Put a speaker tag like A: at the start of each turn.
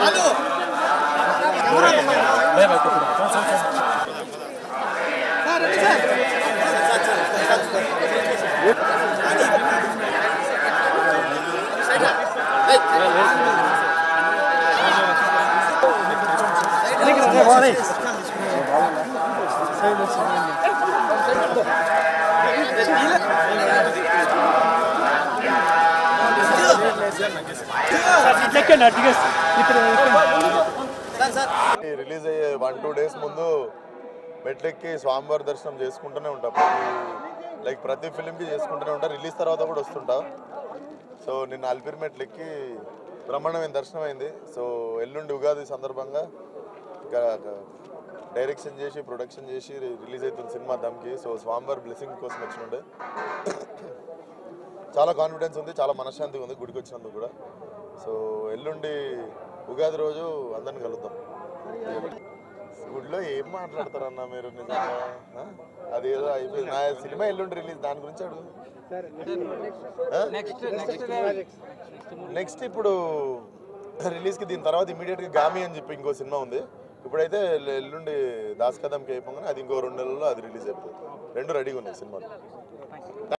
A: Release అయ్యే one two days ముందు మెట్లెక్కి స్వామివారి దర్శనం చేసుకుంటూనే ఉంటా ప్రతి లైక్ ప్రతి ఫిలింకి చేసుకుంటూనే ఉంటా రిలీజ్ తర్వాత కూడా వస్తుంటా సో నిన్న అల్పిరి మెట్లెక్కి బ్రహ్మాండమైన దర్శనం అయింది సో ఎల్లుండి ఉగాది సందర్భంగా ఇంకా డైరెక్షన్ చేసి ప్రొడక్షన్ చేసి రిలీజ్ అవుతుంది సినిమా దమ్కి సో స్వామివారి బ్లెస్సింగ్ కోసం వచ్చినుండే చాలా కాన్ఫిడెన్స్ ఉంది చాలా మనశ్శాంతిగా ఉంది గుడికి వచ్చినందుకు కూడా సో ఎల్లుండి ఉగాది రోజు అందరిని కలుద్దాం గుడిలో ఏం మాట్లాడతారన్న మీరు నిజంగా ఆ? అదేదో అయిపోయింది నా సినిమా ఎల్లుండి రిలీజ్ దాని గురించి అడుగు నెక్స్ట్ ఇప్పుడు రిలీజ్కి దీని తర్వాత ఇమీడియట్గా గామి అని చెప్పి ఇంకో సినిమా ఉంది ఇప్పుడైతే ఎల్లు- ఎల్లుండి దాస్ కదంకి అయిపోగానే అది ఇంకో రెండు నెలల్లో అది రిలీజ్ అయిపోతుంది రెండు రెడీగా ఉన్నాయి సినిమాలు